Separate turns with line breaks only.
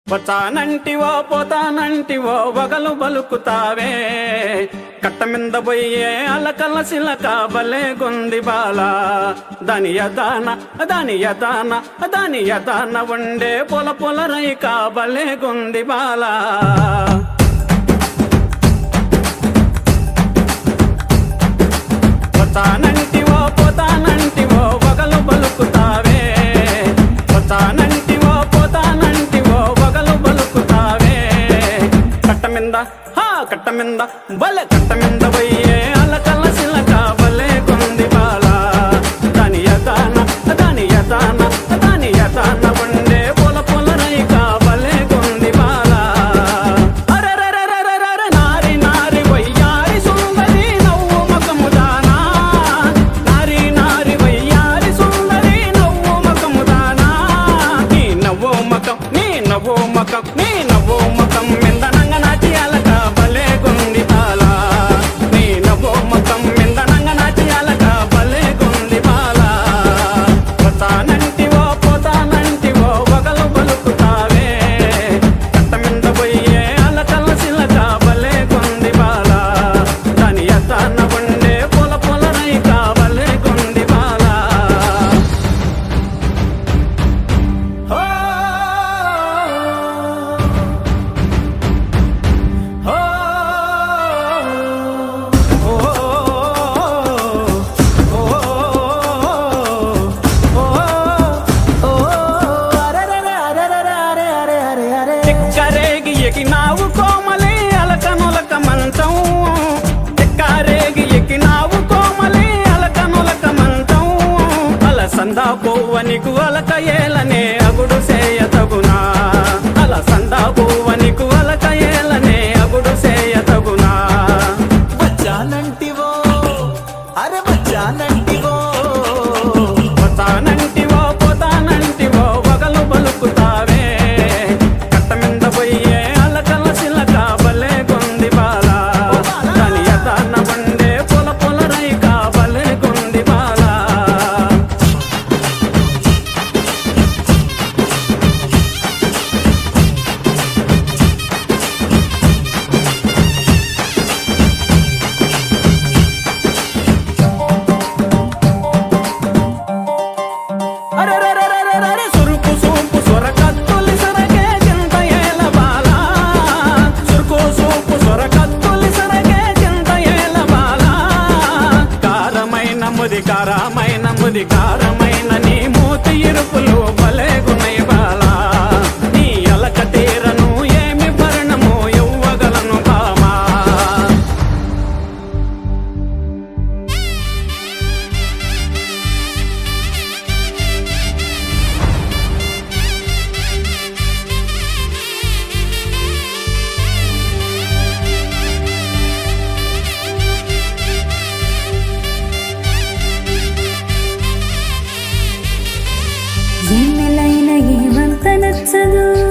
వచ్చానంటివో పోతానంటివో వగలు బలుకుతావే కట్ట మింద పోయే అలకల సిలక బలే గొంది బాల దాని యదాన దాని యదాన దాని యదాన ఉండే పొల పొల రైక బలే గొంది బాల వచ్చానంటివో పోతానంటివో వగలు బలుకుతావే వచ్చానంటివో పోతానంటివో వగలు బలుకుతావే కట్ట మింద హా కట్ట మింద బలె కట్ట మింద పోయే అలకల సిలక బలే కొంది బాల దాని యదాన దాని యదాన దాని యదాన ఉండే పొల పొల రైక బలే కొంది బాల అరెరెరెరెరెరె నారి నారి వయ్యారి సుందరి నవ్వు మకము దానా నారి నారి వయ్యారి సుందరి నవ్వు మకము దానా నీ నవ్వు మకం నీ నవ్వు మకం నీ నవ్వు మకం మిందనంగ నాటి అలక భలే గుంది బాల నీ నవ్వు మకం మిందనంగ నాటి అలక భలే గుంది బాల పోతానంటివో పోతానంటివో వగలు బలుకుతావే కట్ట మింద పోయే అలకల సిలక భలే గుంది బాల దాని ఎత్తాన ఉండే పొల పొల రైక భలే గుంది బాల ఓ చిక్కరేగి ఎగినావు కోమలి అలక నులక మంచం చిక్కరేగి ఎగినావు కోమలి అలక నులక మంచం అల సందా పువ్వనికు అలక ఏలనే అగుడు సేయ తగునా అల సందా పువ్వనికు అలక ఏలనే అగుడు సేయ తగునా
వచ్చానంటివో అరే వచ్చానంటివో
పోతానంటివో పోతానంటివో వగలు బలుకుతావే కట్ట మింద పోయే అలకల సిలక బలే కొంది బాల దాని యథాన వండే పొల పొల రైక బలే కొంది బాల అరెరెరెరెరెరె సురుకు సూపు సొరకత్తులి సొరగే చింత ఏల బాల సురుకు సూపు సొరకత్తులి సొరగే చింత ఏల బాల కారమైన ముది కారమైన ముది కారమైన నీ మూతి ఇరుపులు భలే గుణై బాల నీ అలక తీరను ఏమి భరణము ఇవ్వగలను బామా
ఎన్నెలైన ఏమంత నచ్చదు